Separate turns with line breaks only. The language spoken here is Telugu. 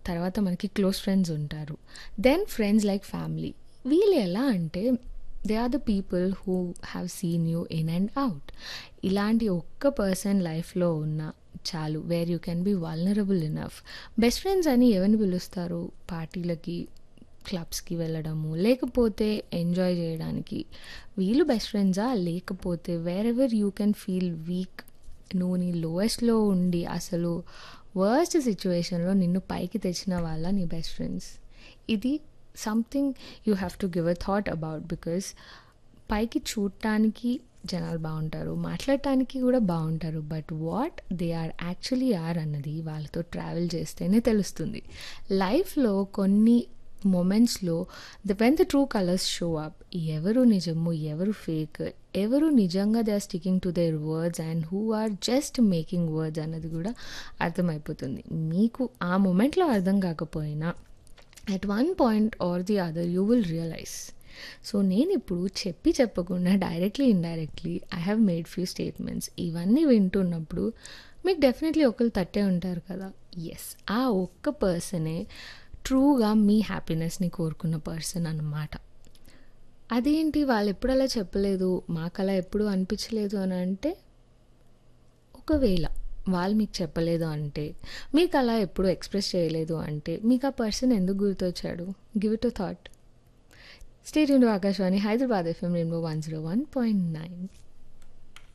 తర్వాత మనకి క్లోజ్ ఫ్రెండ్స్ ఉంటారు దెన్ ఫ్రెండ్స్ లైక్ ఫ్యామిలీ వీళ్ళు ఎలా అంటే they are the people who have seen you in and out ఇలాంటి ఒక్క పర్సన్ లైఫ్లో ఉన్న చాలు where you can be vulnerable enough best friends అని ఎవరిని పిలుస్తారు పార్టీలకి క్లబ్స్కి వెళ్ళడము లేకపోతే ఎంజాయ్ చేయడానికి వీళ్ళు బెస్ట్ ఫ్రెండ్సా లేకపోతే wherever you can feel weak నువ్వు నీ లోయెస్ట్లో ఉండి అసలు వర్స్ట్ సిచ్యువేషన్లో నిన్ను పైకి తెచ్చిన వాళ్ళ నీ బెస్ట్ ఫ్రెండ్స్ ఇది something you have to give a thought about because పైకి చూడటానికి జనాలు బాగుంటారు మాట్లాడటానికి కూడా బాగుంటారు but what they are actually are అన్నది వాళ్ళతో ట్రావెల్ చేస్తేనే తెలుస్తుంది లైఫ్లో కొన్ని మొమెంట్స్లో the when the true colours show up ఎవరు నిజము ఎవరు ఫేక్ ఎవరు నిజంగా they are sticking to their words and who are just making words అన్నది కూడా అర్థమైపోతుంది మీకు ఆ మూమెంట్లో అర్థం కాకపోయినా at one point or the other you will realise so నేను ఇప్పుడు చెప్పి చెప్పకుండా directly indirectly I have made few statements ఇవన్నీ వింటున్నప్పుడు మీకు డెఫినెట్లీ ఒకరు తట్టే ఉంటారు కదా ఎస్ ఆ ఒక్క పర్సనే ట్రూగా మీ హ్యాపీనెస్ని కోరుకున్న పర్సన్ అన్నమాట అదేంటి వాళ్ళు ఎప్పుడు అలా చెప్పలేదు మాకు అలా ఎప్పుడు అనిపించలేదు అని అంటే ఒకవేళ వాళ్ళు మీకు చెప్పలేదు అంటే మీకు అలా ఎప్పుడు ఎక్స్ప్రెస్ చేయలేదు అంటే మీకు ఆ పర్సన్ ఎందుకు గుర్తొచ్చాడు give it thought state into Akashvani Hyderabad FM Rainbow one zero one point nine